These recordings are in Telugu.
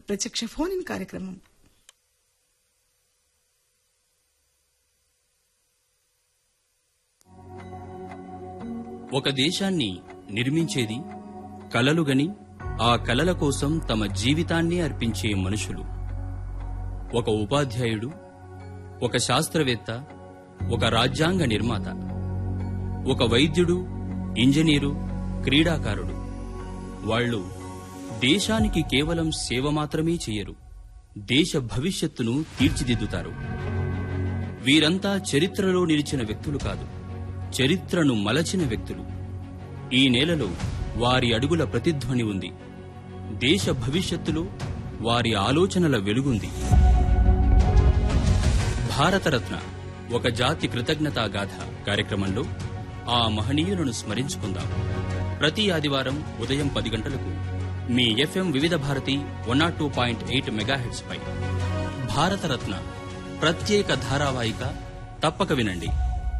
ప్రత్యక్ష ఫోన్ ఇన్ కార్యక్రమం ఒక దేశాన్ని నిర్మించేది కలలుగని ఆ కలల కోసం తమ జీవితాన్ని అర్పించే మనుషులు ఒక ఉపాధ్యాయుడు ఒక శాస్త్రవేత్త ఒక రాజ్యాంగ నిర్మాత ఒక వైద్యుడు ఇంజనీరు క్రీడాకారుడు వాళ్ళు దేశానికి కేవలం సేవ మాత్రమే చేయరు దేశ భవిష్యత్తును తీర్చిదిద్దుతారు వీరంతా చరిత్రలో నిలిచిన వ్యక్తులు కాదు చరిత్రను మలచిన వ్యక్తులు ఈ నేలలో వారి అడుగుల ప్రతిధ్వని ఉంది దేశ భవిష్యత్తులో వారి ఆలోచనల వెలుగుంది భారతరత్న ఒక జాతి కృతజ్ఞతా గాథ కార్యక్రమంలో ఆ మహనీయులను స్మరించుకుందాం ప్రతి ఆదివారం ఉదయం పది గంటలకు మీ FM Vividh Bharati one nought two point eight megahertz పై భారతరత్న ప్రత్యేక ధారావాహిక తప్పక వినండి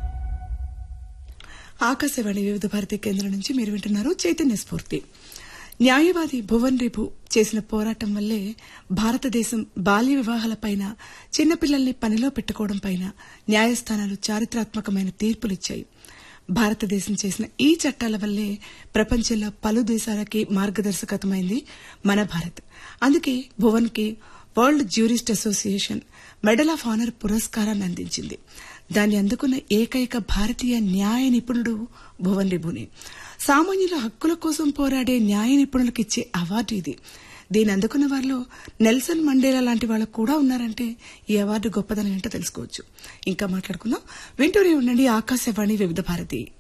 ఆకాశవాణి వివిధ భారతి కేంద్రం నుంచి మీరు వింటున్నారు చైతన్య స్ఫూర్తి న్యాయవాది భువన్ రిపు చేసిన పోరాటం వల్లే భారతదేశం బాల్య వివాహాలపైన చిన్నపిల్లల్ని పనిలో పెట్టుకోవడం పైన న్యాయస్థానాలు చారిత్రాత్మకమైన తీర్పులిచ్చాయి భారతదేశం చేసిన ఈ చట్టాల వల్లే ప్రపంచంలో పలు దేశాలకి మార్గదర్శకతమైంది మన భారత్ అందుకే భువన్ కి world jurist association medal of honour పురస్కారాన్ని అందించింది దాన్ని అందుకున్న ఏకైక భారతీయ న్యాయ నిపుణుడు భువన్ రిబుని సామాన్యుల హక్కుల కోసం పోరాడే న్యాయ నిపుణులకు ఇచ్చే అవార్డు ఇది దీని అందుకున్న వారిలో నెల్సన్ మండేలా లాంటి వాళ్ళు కూడా ఉన్నారంటే ఈ అవార్డు గొప్పదనం ఏంటో తెలుసుకోవచ్చు ఇంకా మాట్లాడుకుందాం వింటూనే ఉండండి ఆకాశవాణి వివిధ భారతి